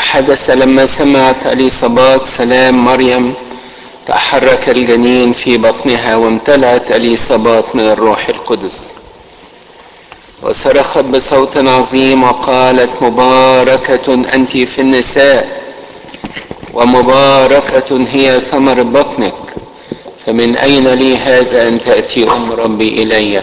وحدث لما سمعت اليصابات سلام مريم تحرك الجنين في بطنها وامتلأت اليصابات من الروح القدس وصرخت بصوت عظيم وقالت مباركة أنت في النساء ومباركة هي ثمر بطنك فمن أين لي هذا أن تأتي أم ربي إلي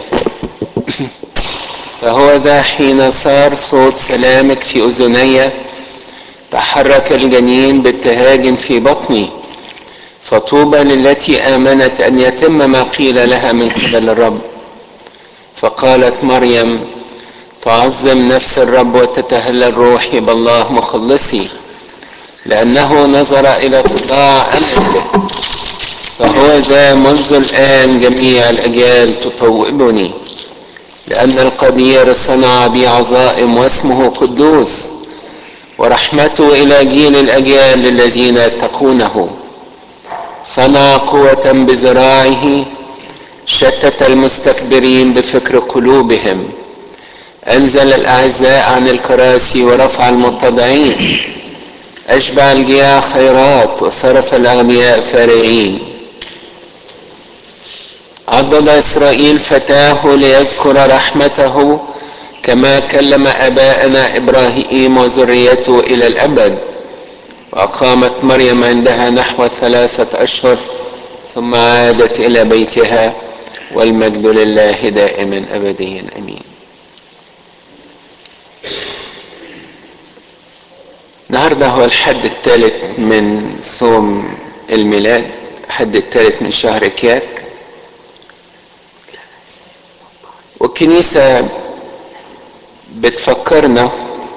فهو ذا حين صار صوت سلامك في أذني تحرك الجنين بابتهاج في بطني فطوبى للتي آمنت أن يتم ما قيل لها من قبل الرب فقالت مريم تعظم نفس الرب وتتهلل روحي بالله مخلصي لأنه نظر إلى اتضاع أمته فهو ذا منذ الآن جميع الأجيال تطوبني لأن القدير صنع بي عظائم واسمه قدوس ورحمته إلى جيل الأجيال الذين يتقونه صنع قوة بذراعه شتت المستكبرين بفكر قلوبهم أنزل الأعزاء عن الكراسي ورفع المتضعين أشبع الجياع خيرات وصرف الأغنياء فارغين عضد إسرائيل فتاه ليذكر رحمته كما كلم آباءنا إبراهيم وذريته إلى الأبد وأقامت مريم عندها نحو ثلاثة أشهر ثم عادت إلى بيتها والمجد لله دائما أبديا أمين النهاردة هو الحد الثالث من صوم الميلاد الحد الثالث من شهر كياك والكنيسة بتفكرنا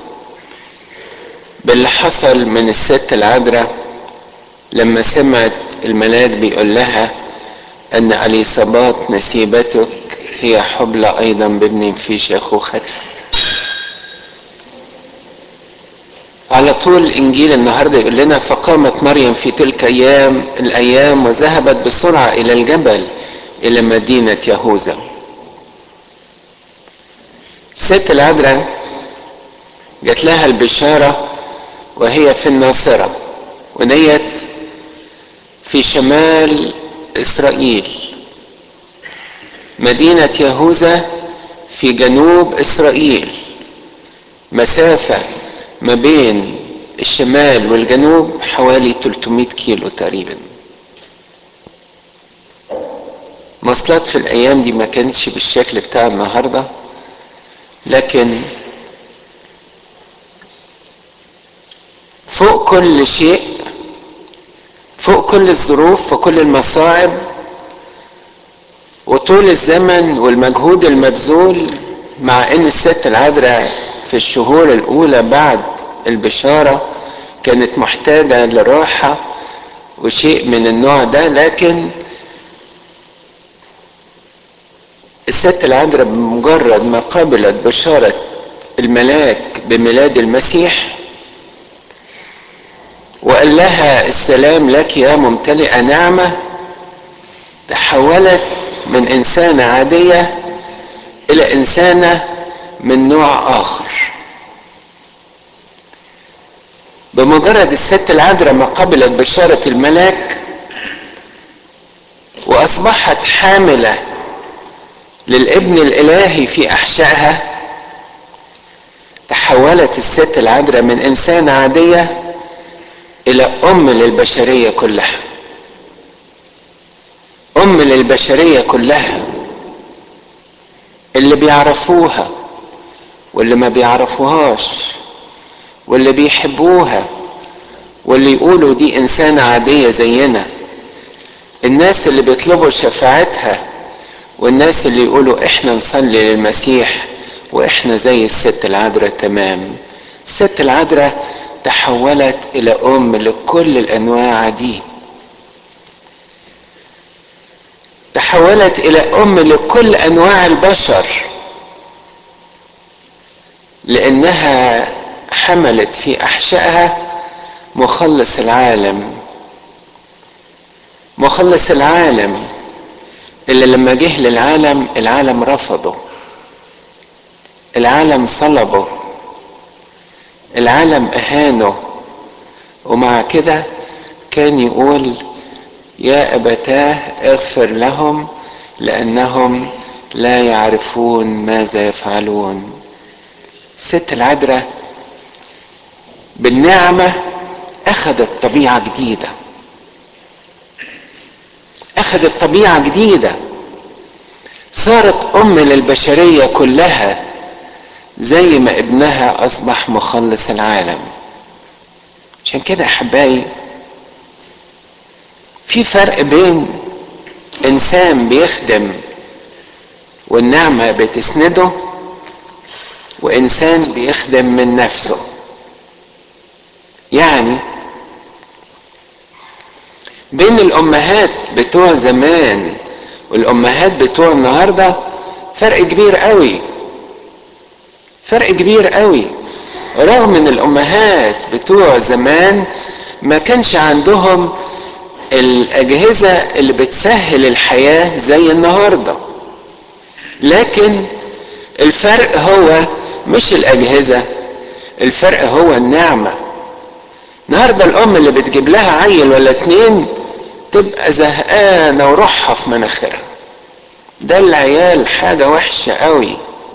باللي حصل من الست العذراء لما سمعت الملاك بيقول لها ان اليصابات نسيبتك هي حبلى ايضا بابن في شيخوختها على طول الانجيل النهارده يقول لنا فقامت مريم في تلك ايام الايام وذهبت بسرعه الى الجبل الى مدينه يهوذا الست العذراء جات لها البشاره وهي في الناصره وديت في شمال اسرائيل مدينه يهوذا في جنوب اسرائيل مسافه ما بين الشمال والجنوب حوالي 300 كيلو تقريبا مواصلات في الايام دي ما كانتش بالشكل بتاع النهارده لكن فوق كل شيء فوق كل الظروف وكل المصاعب وطول الزمن والمجهود المبذول مع ان الست العذراء في الشهور الاولى بعد البشاره كانت محتاجه لراحه وشيء من النوع ده لكن الست العذراء بمجرد ما قبلت بشاره الملاك بميلاد المسيح وقال لها السلام لك يا ممتلئه نعمه تحولت من انسانه عاديه الى انسانه من نوع اخر بمجرد الست العذراء ما قبلت بشاره الملاك واصبحت حامله للابن الالهي في احشائها تحولت الست العذراء من انسانه عاديه الى ام للبشريه كلها ام للبشريه كلها اللي بيعرفوها واللي ما بيعرفوهاش واللي بيحبوها واللي يقولوا دي انسانه عاديه زينا الناس اللي بيطلبوا شفاعتها والناس اللي يقولوا احنا نصلي للمسيح واحنا زي الست العذراء تمام الست العذراء تحولت الى ام لكل الانواع دي تحولت الى ام لكل انواع البشر لانها حملت في احشائها مخلص العالم مخلص العالم اللي لما جه للعالم العالم رفضه العالم صلبه العالم اهانه ومع كده كان يقول يا أبتاه اغفر لهم لأنهم لا يعرفون ماذا يفعلون الست العذراء بالنعمة أخذت طبيعة جديدة أخذت طبيعة جديدة صارت أم للبشرية كلها زي ما ابنها أصبح مخلص العالم عشان كده أحبائي في فرق بين إنسان بيخدم والنعمة بتسنده وإنسان بيخدم من نفسه يعني بين الأمهات بتوع زمان والأمهات بتوع النهاردة فرق كبير قوي فرق كبير قوي رغم ان الامهات بتوع زمان ما كانش عندهم الاجهزه اللي بتسهل الحياه زي النهارده لكن الفرق هو مش الاجهزه الفرق هو النعمه النهارده الام اللي بتجيب لها عيل ولا اتنين تبقى زهقانه وروحها في مناخيرها ده العيال حاجه وحشه قوي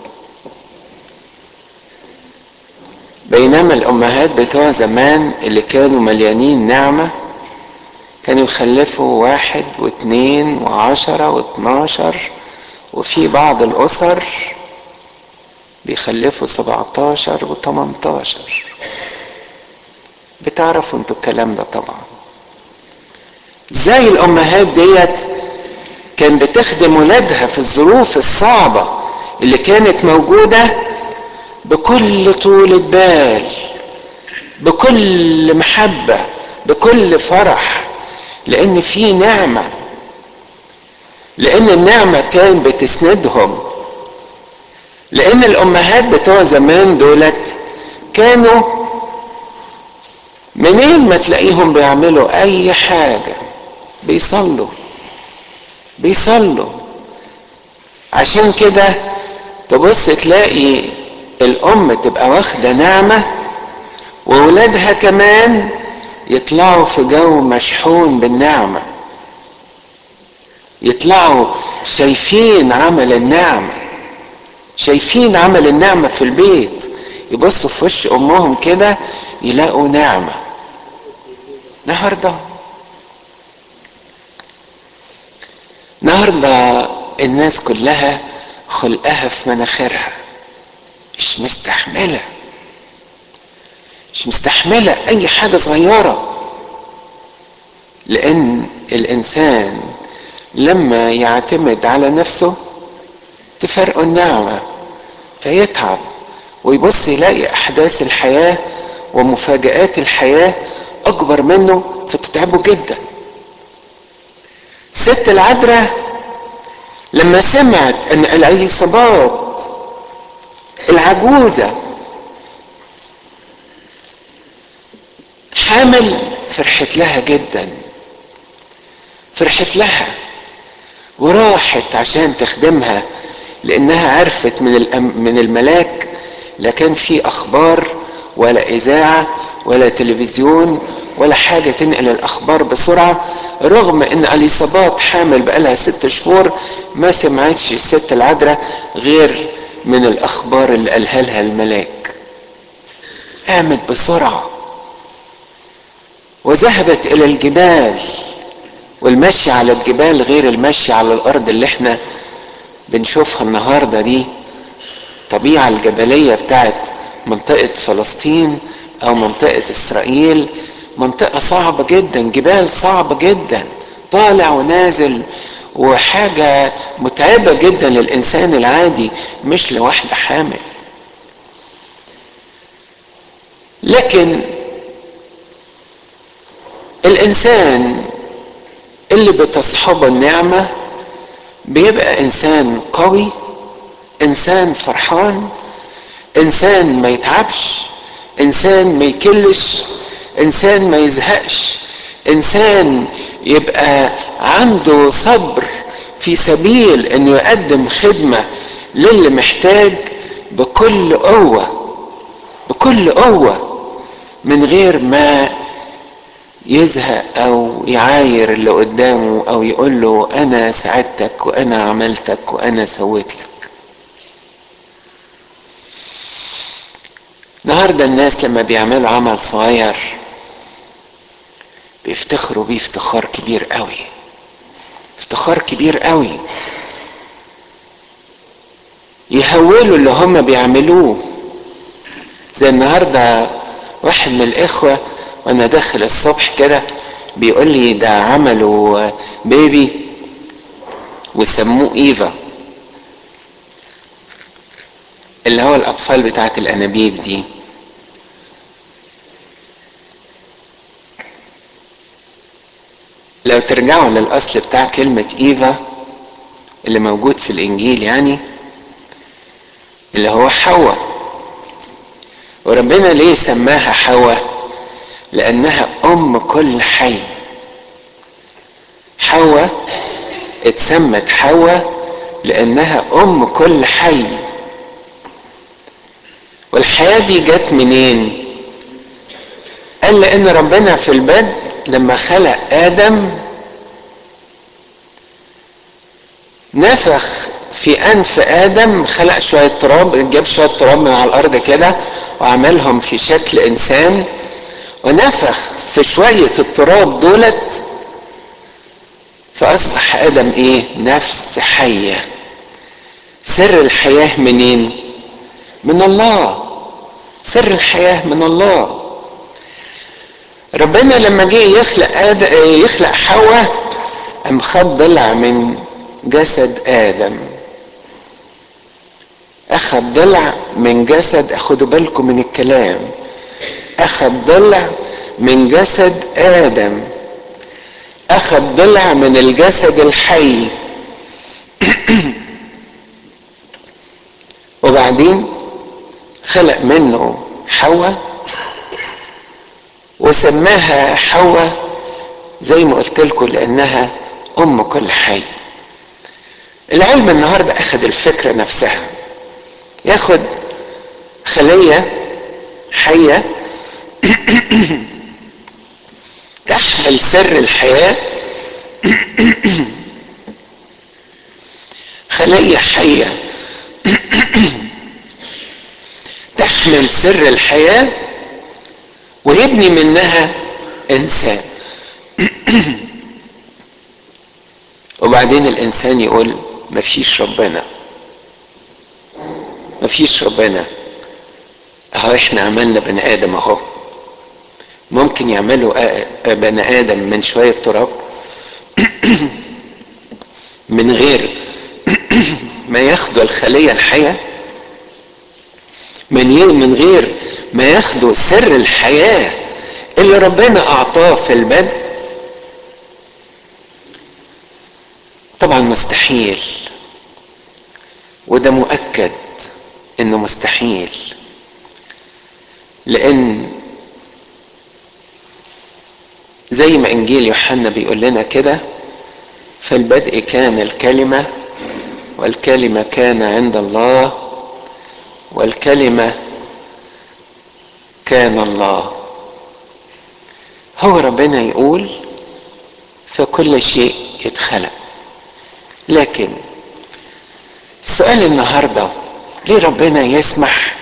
بينما الامهات بتوع زمان اللي كانوا مليانين نعمة كانوا يخلفوا واحد واثنين وعشرة واثناشر وفي بعض الاسر بيخلفوا سبعتاشر وتمنتاشر بتعرفوا انتوا الكلام ده طبعا زي الامهات ديت كان بتخدم ولادها في الظروف الصعبة اللي كانت موجودة بكل طولة بال بكل محبة بكل فرح لأن في نعمة لأن النعمة كان بتسندهم لأن الأمهات بتوع زمان دولت كانوا منين ما تلاقيهم بيعملوا أي حاجة بيصلوا بيصلوا عشان كده تبص تلاقي الام تبقى واخده نعمه وولادها كمان يطلعوا في جو مشحون بالنعمه يطلعوا شايفين عمل النعمه شايفين عمل النعمه في البيت يبصوا في وش امهم كده يلاقوا نعمه النهارده النهارده الناس كلها خلقها في مناخيرها مش مستحملة مش مستحملة أي حاجة صغيرة لأن الإنسان لما يعتمد على نفسه تفرقه النعمة فيتعب ويبص يلاقي أحداث الحياة ومفاجآت الحياة أكبر منه فتتعبه جدا الست العذراء لما سمعت أن العصابات العجوزة حامل فرحت لها جدا فرحت لها وراحت عشان تخدمها لانها عرفت من من الملاك لا كان في اخبار ولا اذاعه ولا تلفزيون ولا حاجه تنقل الاخبار بسرعه رغم ان اليصابات حامل بقالها ست شهور ما سمعتش الست العذراء غير من الاخبار اللي قالها لها الملاك قامت بسرعه وذهبت الى الجبال والمشي على الجبال غير المشي على الارض اللي احنا بنشوفها النهارده دي الطبيعه الجبليه بتاعت منطقه فلسطين او منطقه اسرائيل منطقه صعبه جدا جبال صعبه جدا طالع ونازل وحاجه متعبه جدا للانسان العادي مش لواحده حامل لكن الانسان اللي بتصحبه النعمه بيبقى انسان قوي انسان فرحان انسان ما يتعبش انسان ما يكلش انسان ما يزهقش انسان يبقى عنده صبر في سبيل انه يقدم خدمه للي محتاج بكل قوه بكل قوه من غير ما يزهق او يعاير اللي قدامه او يقول له انا ساعدتك وانا عملتك وانا سويت لك النهارده الناس لما بيعملوا عمل صغير بيفتخروا بيه افتخار كبير قوي افتخار كبير قوي يهولوا اللي هم بيعملوه زي النهارده واحد من الاخوه وانا داخل الصبح كده بيقول لي ده عملوا بيبي وسموه ايفا اللي هو الاطفال بتاعت الانابيب دي لو ترجعوا للاصل بتاع كلمة ايفا اللي موجود في الانجيل يعني اللي هو حواء وربنا ليه سماها حواء لانها ام كل حي حواء اتسمت حواء لانها ام كل حي والحياة دي جت منين قال لان ربنا في البدء لما خلق ادم نفخ في انف ادم خلق شويه تراب جاب شويه تراب من على الارض كده وعملهم في شكل انسان ونفخ في شويه التراب دولت فاصبح ادم ايه نفس حيه سر الحياه منين من الله سر الحياه من الله ربنا لما جه يخلق آد... يخلق حواء قام خد ضلع من جسد ادم اخذ ضلع من جسد خدوا بالكم من الكلام اخذ ضلع من جسد ادم اخذ ضلع من الجسد الحي وبعدين خلق منه حواء وسماها حواء زي ما قلت لكم لانها ام كل حي العلم النهارده اخذ الفكره نفسها ياخد خليه حيه تحمل سر الحياه خليه حيه تحمل سر الحياه ويبني منها انسان وبعدين الانسان يقول مفيش ربنا مفيش ربنا اهو احنا عملنا بني ادم اهو ممكن يعملوا بني ادم من شويه تراب من غير ما ياخدوا الخليه الحيه من من غير ما ياخدوا سر الحياه اللي ربنا اعطاه في البدء طبعا مستحيل وده مؤكد انه مستحيل لان زي ما انجيل يوحنا بيقول لنا كده في البدء كان الكلمه والكلمه كان عند الله والكلمه كان الله هو ربنا يقول فكل شيء يتخلق لكن السؤال النهارده ليه ربنا يسمح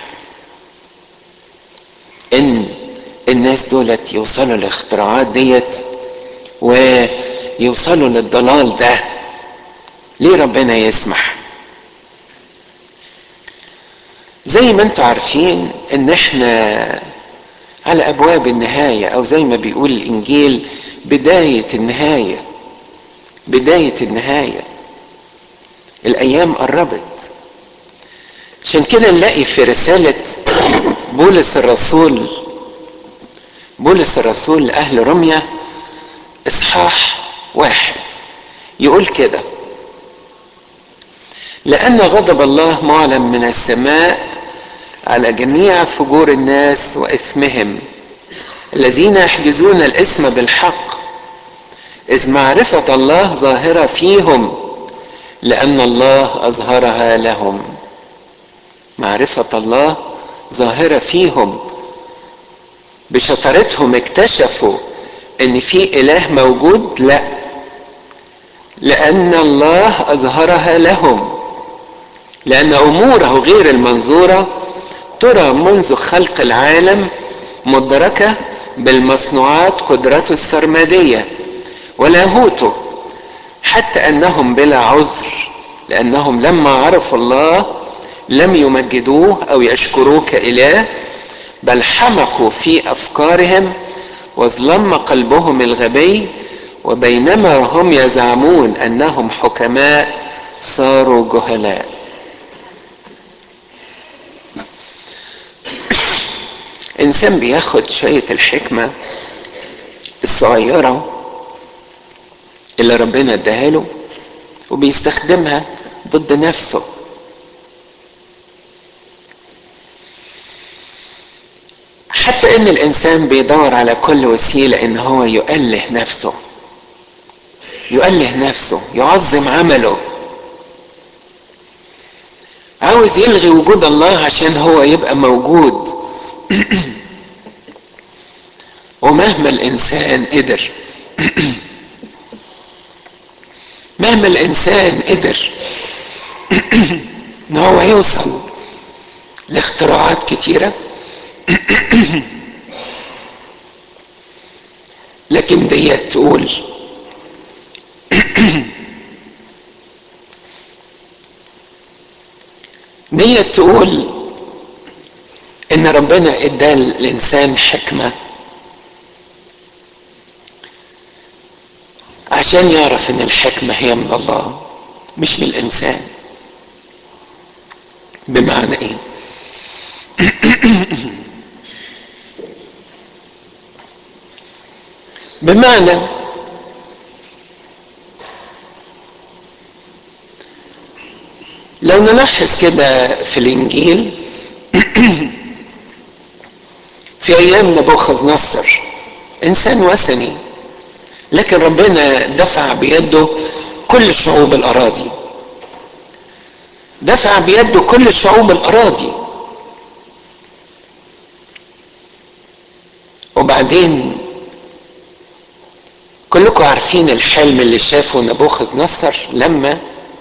ان الناس دولت يوصلوا الاختراعات ديت ويوصلوا للضلال ده ليه ربنا يسمح زي ما انتم عارفين ان احنا على ابواب النهايه او زي ما بيقول الانجيل بدايه النهايه بدايه النهايه الايام قربت عشان كده نلاقي في رساله بولس الرسول بولس الرسول لاهل رميه اصحاح واحد يقول كده لان غضب الله معلن من السماء على جميع فجور الناس واثمهم الذين يحجزون الاسم بالحق اذ معرفه الله ظاهره فيهم لان الله اظهرها لهم معرفه الله ظاهره فيهم بشطارتهم اكتشفوا ان في اله موجود لا لان الله اظهرها لهم لان اموره غير المنظوره ترى منذ خلق العالم مدركه بالمصنوعات قدرته السرمديه ولاهوته حتى انهم بلا عذر لانهم لما عرفوا الله لم يمجدوه او يشكروه كاله بل حمقوا في افكارهم واظلم قلبهم الغبي وبينما هم يزعمون انهم حكماء صاروا جهلاء انسان بياخد شويه الحكمه الصغيره اللي ربنا اداها له وبيستخدمها ضد نفسه حتى ان الانسان بيدور على كل وسيله ان هو يؤله نفسه يؤله نفسه يعظم عمله عاوز يلغي وجود الله عشان هو يبقى موجود ومهما الانسان قدر مهما الانسان قدر ان هو يوصل لاختراعات كتيره لكن ديت تقول ديت تقول ان ربنا ادى الانسان حكمه عشان يعرف ان الحكمه هي من الله مش من الانسان بمعنى ايه بمعنى لو نلاحظ كده في الانجيل في ايام نبوخذ نصر انسان وثني لكن ربنا دفع بيده كل شعوب الاراضي دفع بيده كل شعوب الاراضي وبعدين كلكم عارفين الحلم اللي شافه نبوخذ نصر لما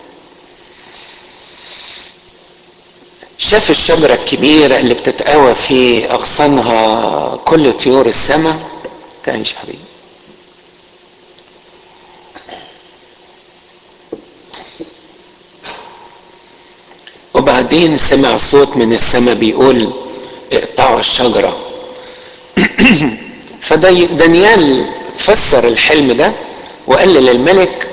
شاف الشجرة الكبيرة اللي بتتقوى في أغصانها كل طيور السماء تعيش حبيبي وبعدين سمع صوت من السماء بيقول اقطعوا الشجرة فدانيال فسر الحلم ده وقال للملك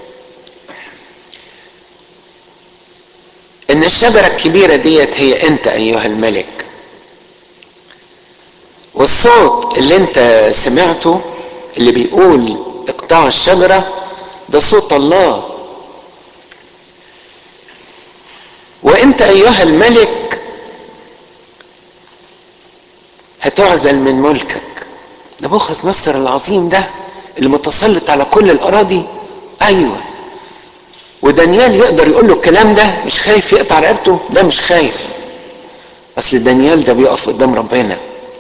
ان الشجرة الكبيرة ديت هي انت ايها الملك والصوت اللي انت سمعته اللي بيقول اقطعوا الشجرة ده صوت الله وانت ايها الملك هتعزل من ملكك نبوخذ نصر العظيم ده اللي متسلط على كل الاراضي ايوه ودانيال يقدر يقول له الكلام ده مش خايف يقطع رقبته لا مش خايف اصل دانيال ده بيقف قدام ربنا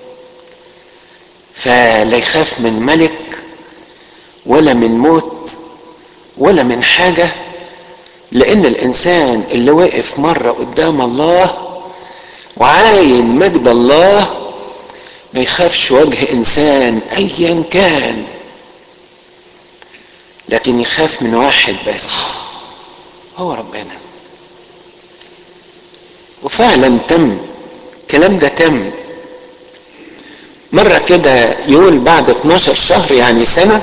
فلا يخاف من ملك ولا من موت ولا من حاجه لان الانسان اللي وقف مره قدام الله وعاين مجد الله ما يخافش وجه انسان ايا كان لكن يخاف من واحد بس هو ربنا وفعلا تم الكلام ده تم مرة كده يقول بعد 12 شهر يعني سنة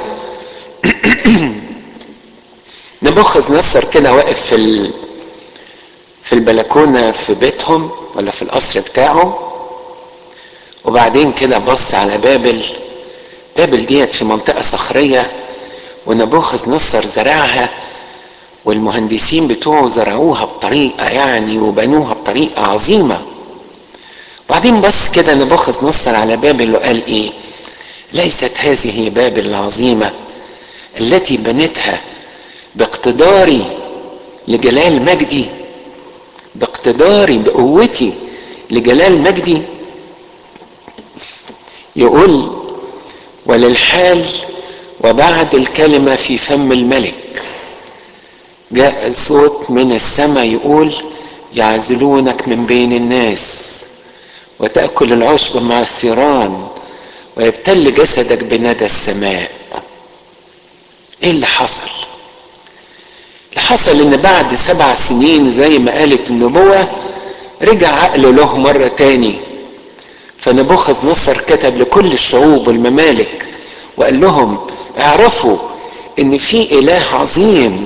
نبوخذ نصر كده واقف في ال... في البلكونة في بيتهم ولا في القصر بتاعه وبعدين كده بص على بابل بابل ديت في منطقة صخرية ونبوخذ نصر زرعها والمهندسين بتوعه زرعوها بطريقة يعني وبنوها بطريقة عظيمة وبعدين بص كده نبوخذ نصر على بابل وقال ايه ليست هذه بابل العظيمة التي بنتها باقتداري لجلال مجدي باقتداري بقوتي لجلال مجدي يقول وللحال وبعد الكلمة في فم الملك جاء صوت من السماء يقول يعزلونك من بين الناس وتأكل العشب مع الثيران ويبتل جسدك بندى السماء ايه اللي حصل اللي حصل ان بعد سبع سنين زي ما قالت النبوة رجع عقله له مرة تاني فنبوخذ نصر كتب لكل الشعوب والممالك وقال لهم اعرفوا ان في اله عظيم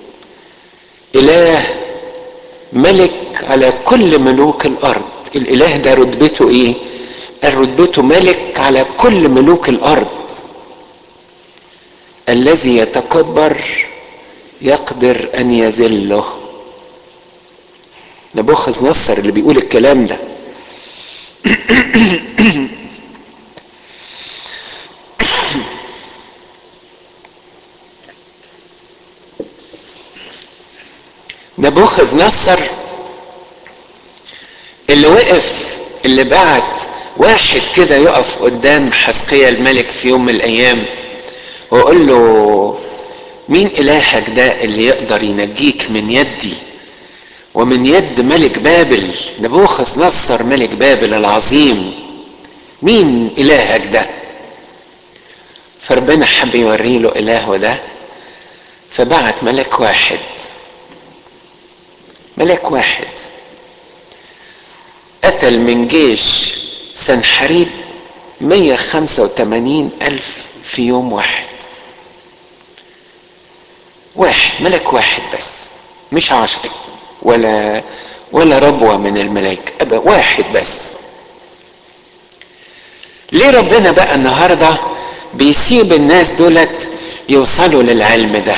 اله ملك على كل ملوك الارض الاله ده رتبته ايه رتبته ملك على كل ملوك الارض الذي يتكبر يقدر ان يذله نبوخذ نصر اللي بيقول الكلام ده نبوخذ نصر اللي وقف اللي بعت واحد كده يقف قدام حسقية الملك في يوم من الايام ويقول له مين الهك ده اللي يقدر ينجيك من يدي ومن يد ملك بابل نبوخذ نصر ملك بابل العظيم مين الهك ده فربنا حب يوري له الهه ده فبعت ملك واحد ملك واحد قتل من جيش سنحريب 185 ألف في يوم واحد واحد ملك واحد بس مش عشرة ولا ولا ربوة من الملائكة أبقى واحد بس ليه ربنا بقى النهاردة بيسيب الناس دولت يوصلوا للعلم ده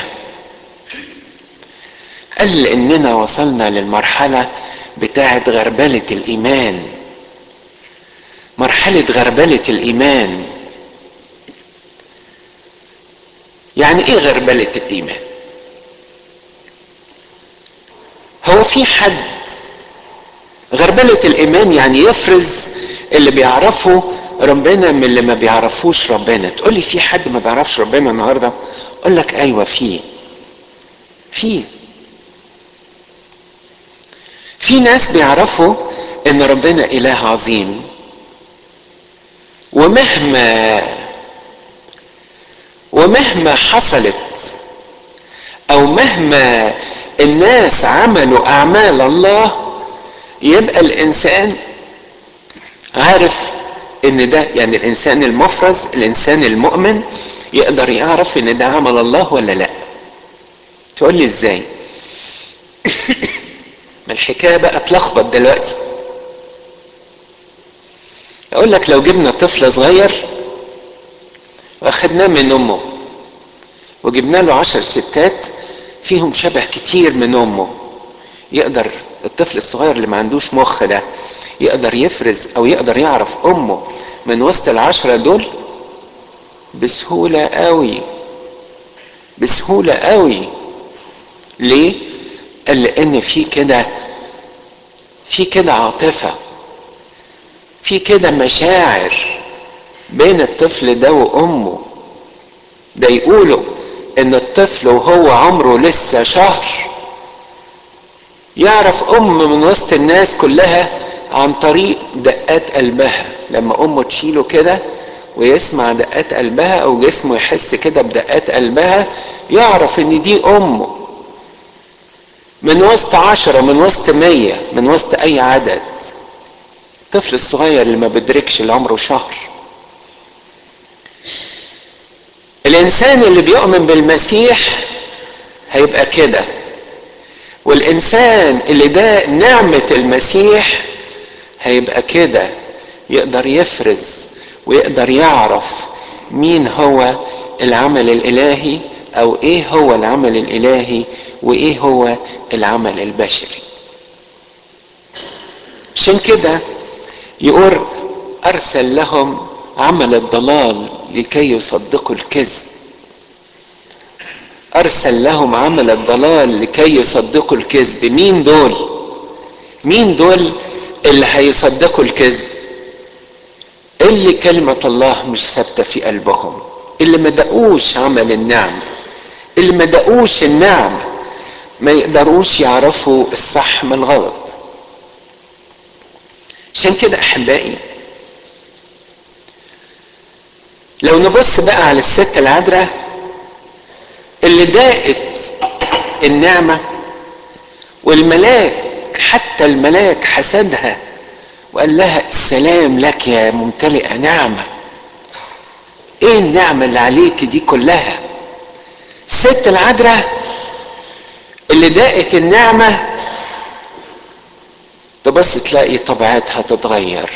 قال لاننا وصلنا للمرحلة بتاعة غربلة الايمان مرحلة غربلة الايمان يعني ايه غربلة الايمان هو في حد غربلة الايمان يعني يفرز اللي بيعرفوا ربنا من اللي ما بيعرفوش ربنا تقول لي في حد ما بيعرفش ربنا النهارده اقول لك ايوه في في في ناس بيعرفوا ان ربنا اله عظيم ومهما ومهما حصلت او مهما الناس عملوا اعمال الله يبقى الانسان عارف ان ده يعني الانسان المفرز الانسان المؤمن يقدر يعرف ان ده عمل الله ولا لا تقول لي ازاي ما الحكايه بقى اتلخبط دلوقتي اقول لك لو جبنا طفل صغير واخدناه من امه وجبنا له عشر ستات فيهم شبه كتير من امه يقدر الطفل الصغير اللي ما عندوش مخ ده يقدر يفرز او يقدر يعرف امه من وسط العشرة دول بسهولة قوي بسهولة قوي ليه قال لان في كده في كده عاطفة في كده مشاعر بين الطفل ده وامه ده يقولوا ان الطفل وهو عمره لسه شهر يعرف ام من وسط الناس كلها عن طريق دقات قلبها لما امه تشيله كده ويسمع دقات قلبها او جسمه يحس كده بدقات قلبها يعرف ان دي امه من وسط عشرة من وسط مية من وسط اي عدد الطفل الصغير اللي ما بيدركش اللي عمره شهر الانسان اللي بيؤمن بالمسيح هيبقى كده والانسان اللي ده نعمة المسيح هيبقى كده يقدر يفرز ويقدر يعرف مين هو العمل الالهي او ايه هو العمل الالهي وايه هو العمل البشري عشان كده يقول ارسل لهم عمل الضلال لكي يصدقوا الكذب ارسل لهم عمل الضلال لكي يصدقوا الكذب مين دول مين دول اللي هيصدقوا الكذب اللي كلمة الله مش ثابتة في قلبهم اللي ما دقوش عمل النعمة اللي ما دقوش النعمة ما يقدروش يعرفوا الصح من الغلط عشان كده احبائي لو نبص بقى على الست العذراء اللي ضاقت النعمة والملاك حتى الملاك حسدها وقال لها السلام لك يا ممتلئة نعمة ايه النعمة اللي عليك دي كلها الست العذراء اللي ضاقت النعمة تبص تلاقي طبيعتها تتغير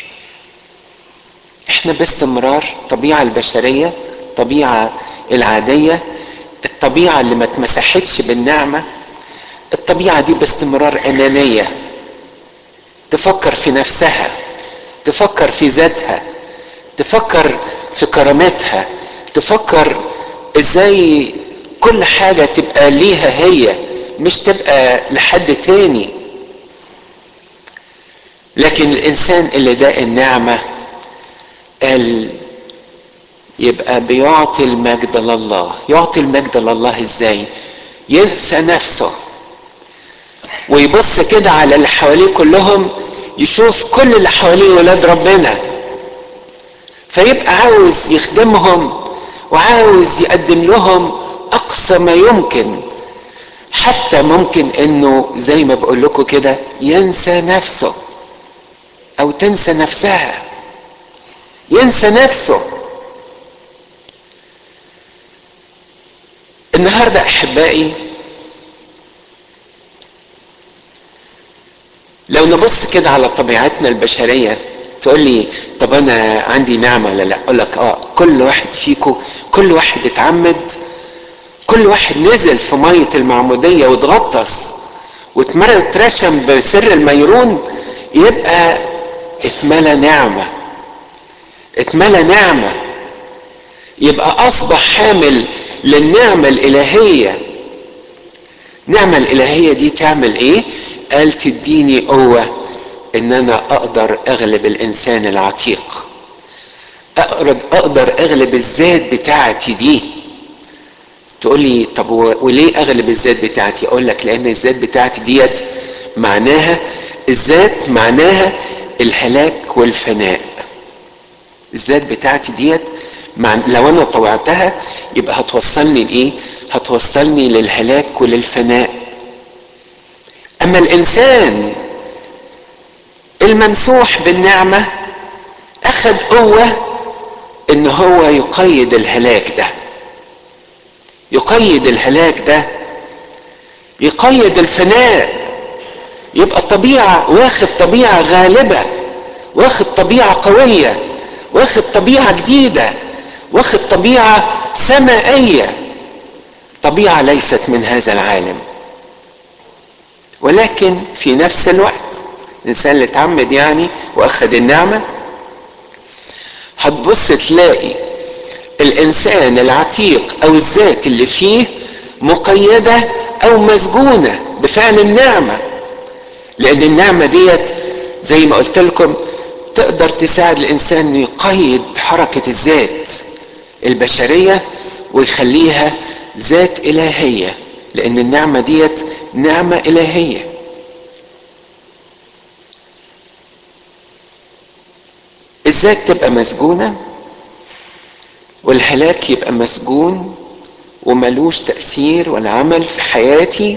احنا باستمرار الطبيعة البشرية الطبيعة العادية الطبيعة اللي ما اتمسحتش بالنعمة الطبيعة دي باستمرار أنانية تفكر في نفسها تفكر في ذاتها تفكر في كرامتها تفكر ازاي كل حاجة تبقى ليها هي مش تبقى لحد تاني لكن الانسان اللي داق النعمة قال يبقى بيعطي المجد لله يعطي المجد لله ازاي ينسى نفسه ويبص كده على اللي حواليه كلهم يشوف كل اللي حواليه ولاد ربنا فيبقى عاوز يخدمهم وعاوز يقدم لهم اقصى ما يمكن حتى ممكن انه زي ما بقول لكم كده ينسى نفسه او تنسى نفسها ينسى نفسه النهارده احبائي لو نبص كده على طبيعتنا البشريه تقول لي طب انا عندي نعمه ولا لا اقول لك اه كل واحد فيكم كل واحد اتعمد كل واحد نزل في ميه المعموديه واتغطس واترشم بسر الميرون يبقى اتملى نعمه اتملى نعمه يبقى اصبح حامل للنعمه الالهيه النعمه الالهيه دي تعمل ايه قال تديني قوه ان انا اقدر اغلب الانسان العتيق اقدر اغلب الذات بتاعتي دي تقول لي طب وليه اغلب الذات بتاعتي اقول لك لان الذات بتاعتي ديت معناها الذات معناها الهلاك والفناء الذات بتاعتي ديت مع لو انا طوعتها يبقى هتوصلني لايه هتوصلني للهلاك وللفناء اما الانسان الممسوح بالنعمه اخذ قوه ان هو يقيد الهلاك ده يقيد الهلاك ده يقيد الفناء يبقى طبيعه واخد طبيعه غالبه واخد طبيعه قويه واخد طبيعه جديده واخد طبيعه سمائيه طبيعه ليست من هذا العالم ولكن في نفس الوقت الانسان اللي اتعمد يعني واخد النعمه هتبص تلاقي الانسان العتيق او الذات اللي فيه مقيده او مسجونه بفعل النعمه لان النعمه ديت زي ما قلت لكم تقدر تساعد الانسان انه يقيد حركه الذات البشريه ويخليها ذات الهيه لان النعمه ديت نعمه الهيه الذات تبقى مسجونه والهلاك يبقى مسجون وملوش تأثير ولا عمل في حياتي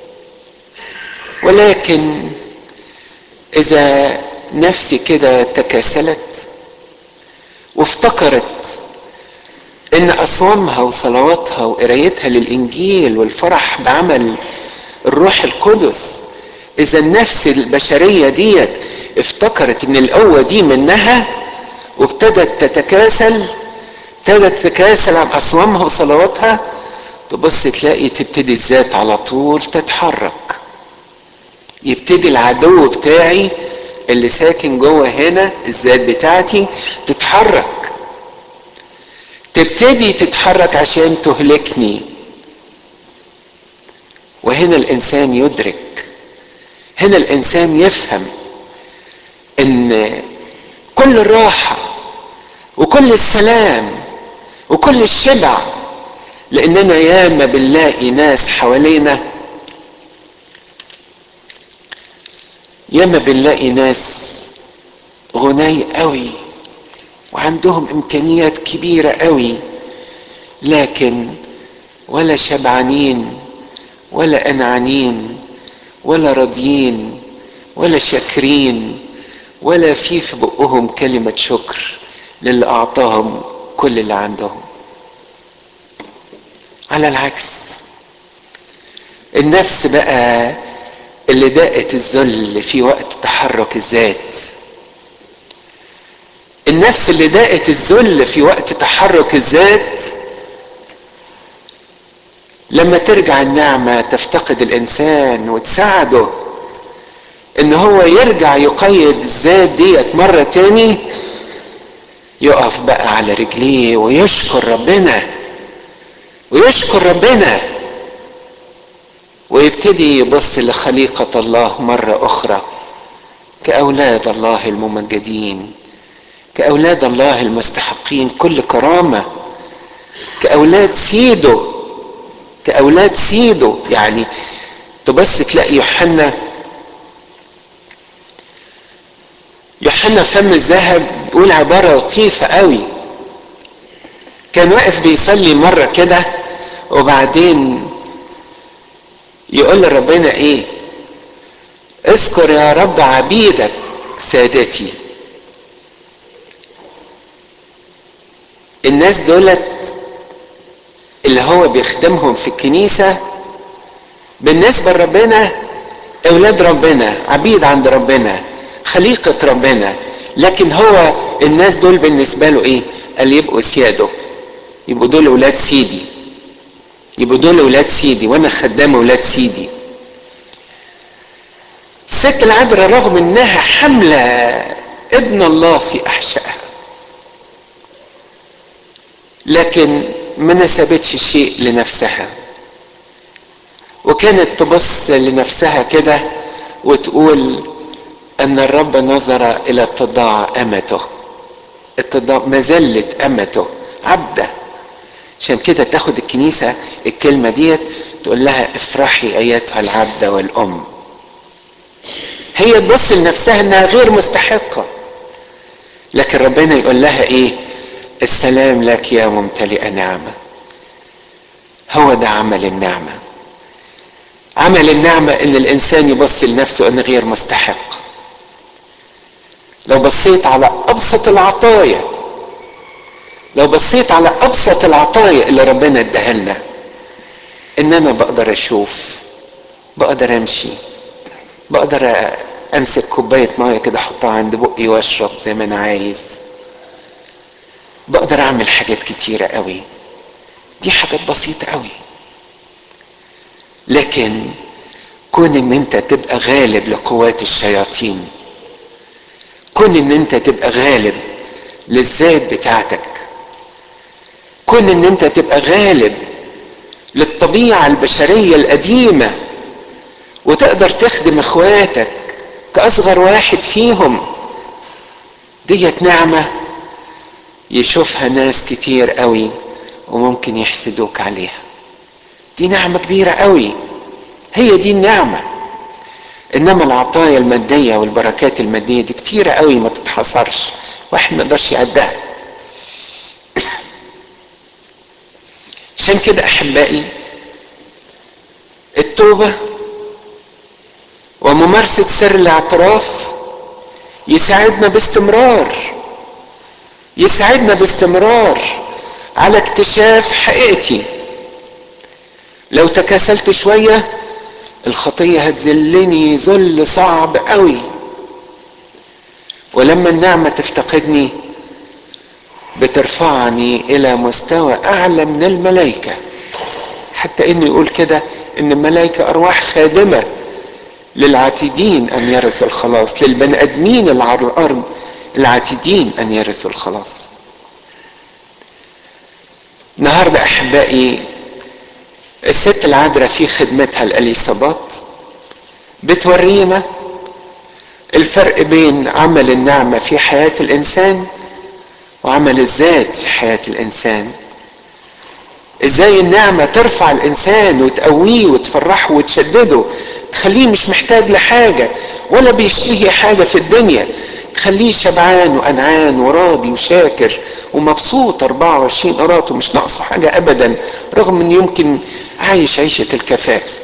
ولكن إذا نفسي كده تكاسلت وافتكرت إن أصوامها وصلواتها وقرايتها للإنجيل والفرح بعمل الروح القدس إذا النفس البشرية ديت افتكرت إن القوة دي منها وابتدت تتكاسل ابتدت تتكاسل عن أصوامها وصلواتها تبص تلاقي تبتدي الذات على طول تتحرك يبتدي العدو بتاعي اللي ساكن جوه هنا الذات بتاعتي تتحرك تبتدي تتحرك عشان تهلكني وهنا الانسان يدرك هنا الانسان يفهم ان كل الراحه وكل السلام وكل الشبع لاننا ياما بنلاقي ناس حوالينا ياما بنلاقي ناس غني قوي وعندهم امكانيات كبيره قوي لكن ولا شبعانين ولا انعانين ولا راضيين ولا شاكرين ولا في في بقهم كلمه شكر للي اعطاهم كل اللي عندهم على العكس النفس بقى اللي دقت الذل في وقت تحرك الذات النفس اللي دقت الذل في وقت تحرك الذات لما ترجع النعمة تفتقد الإنسان وتساعده إن هو يرجع يقيد الذات ديت مرة تاني يقف بقى على رجليه ويشكر ربنا ويشكر ربنا ويبتدي يبص لخليقة الله مرة أخرى كأولاد الله الممجدين كأولاد الله المستحقين كل كرامة كأولاد سيده كأولاد سيده يعني تبص تلاقي يوحنا يوحنا فم الذهب بيقول عبارة لطيفة قوي كان واقف بيصلي مرة كده وبعدين يقول لربنا ايه اذكر يا رب عبيدك سادتي الناس دولت اللي هو بيخدمهم في الكنيسة بالنسبة لربنا اولاد ربنا عبيد عند ربنا خليقة ربنا لكن هو الناس دول بالنسبة له ايه قال يبقوا سياده يبقوا دول اولاد سيدي يبقوا دول اولاد سيدي وانا خدام اولاد سيدي الست العذراء رغم انها حامله ابن الله في احشائها لكن ما نسبتش شيء لنفسها وكانت تبص لنفسها كده وتقول ان الرب نظر الى اتضاع امته اتضاع مذله امته عبده عشان كده تاخد الكنيسة الكلمة ديت تقول لها افرحي ايتها العبدة والام هي تبص لنفسها انها غير مستحقة لكن ربنا يقول لها ايه السلام لك يا ممتلئة نعمة هو ده عمل النعمة عمل النعمة ان الانسان يبص لنفسه انه غير مستحق لو بصيت على ابسط العطايا لو بصيت على ابسط العطايا اللي ربنا اداها لنا ان انا بقدر اشوف بقدر امشي بقدر امسك كوبايه ميه كده احطها عند بقي واشرب زي ما انا عايز بقدر اعمل حاجات كتيره قوي دي حاجات بسيطه قوي لكن كون ان انت تبقى غالب لقوات الشياطين كون ان انت تبقى غالب للذات بتاعتك كون ان انت تبقى غالب للطبيعة البشرية القديمة وتقدر تخدم اخواتك كأصغر واحد فيهم ديت نعمة يشوفها ناس كتير قوي وممكن يحسدوك عليها دي نعمة كبيرة قوي هي دي النعمة انما العطايا المادية والبركات المادية دي كتيرة قوي ما تتحصرش واحد ما يقدرش يعدها عشان كده احبائي التوبة وممارسة سر الاعتراف يساعدنا باستمرار يساعدنا باستمرار على اكتشاف حقيقتي لو تكاسلت شوية الخطية هتذلني ذل صعب قوي ولما النعمة تفتقدني بترفعني الى مستوى اعلى من الملائكة حتى انه يقول كده ان الملائكة ارواح خادمة للعاتدين ان يرثوا الخلاص للبني ادمين اللي على الارض العاتدين ان يرثوا الخلاص النهارده احبائي الست العذراء في خدمتها الاليصابات بتورينا الفرق بين عمل النعمه في حياه الانسان وعمل الذات في حياة الإنسان ازاي النعمة ترفع الإنسان وتقويه وتفرحه وتشدده تخليه مش محتاج لحاجة ولا بيشتهي حاجة في الدنيا تخليه شبعان وقنعان وراضي وشاكر ومبسوط 24 قراط ومش ناقصه حاجة أبدا رغم إن يمكن عايش عيشة الكفاف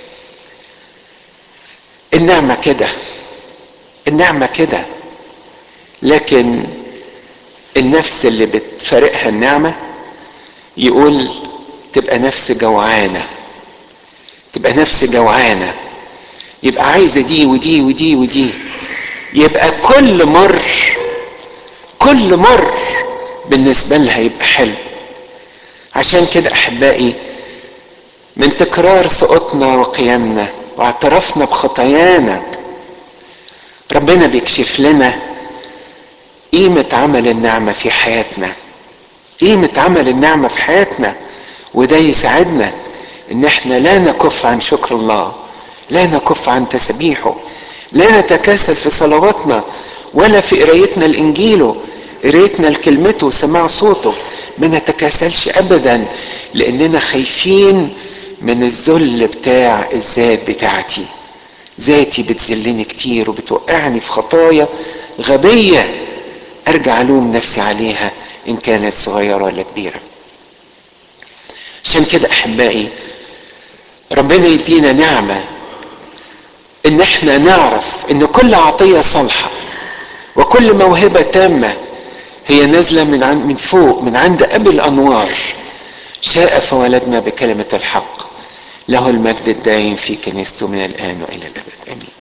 النعمة كده النعمة كده لكن النفس اللي بتفارقها النعمة يقول تبقى نفس جوعانة تبقى نفس جوعانة يبقى عايزة دي ودي ودي ودي يبقى كل مر كل مر بالنسبة لها يبقى حلو عشان كده أحبائي من تكرار سقوطنا وقيامنا واعترافنا بخطايانا ربنا بيكشف لنا قيمة عمل النعمة في حياتنا قيمة عمل النعمة في حياتنا وده يساعدنا ان احنا لا نكف عن شكر الله لا نكف عن تسبيحه لا نتكاسل في صلواتنا ولا في قرايتنا لانجيله قرايتنا لكلمته وسماع صوته ما نتكاسلش ابدا لاننا خايفين من الذل بتاع الذات بتاعتي ذاتي بتذلني كتير وبتوقعني في خطايا غبية ارجع الوم نفسي عليها ان كانت صغيرة ولا كبيرة عشان كده احبائي ربنا يدينا نعمة ان احنا نعرف ان كل عطية صالحة وكل موهبة تامة هي نازلة من عن من فوق من عند ابي الانوار شاء فولدنا بكلمة الحق له المجد الدائم في كنيسته من الان والى الابد امين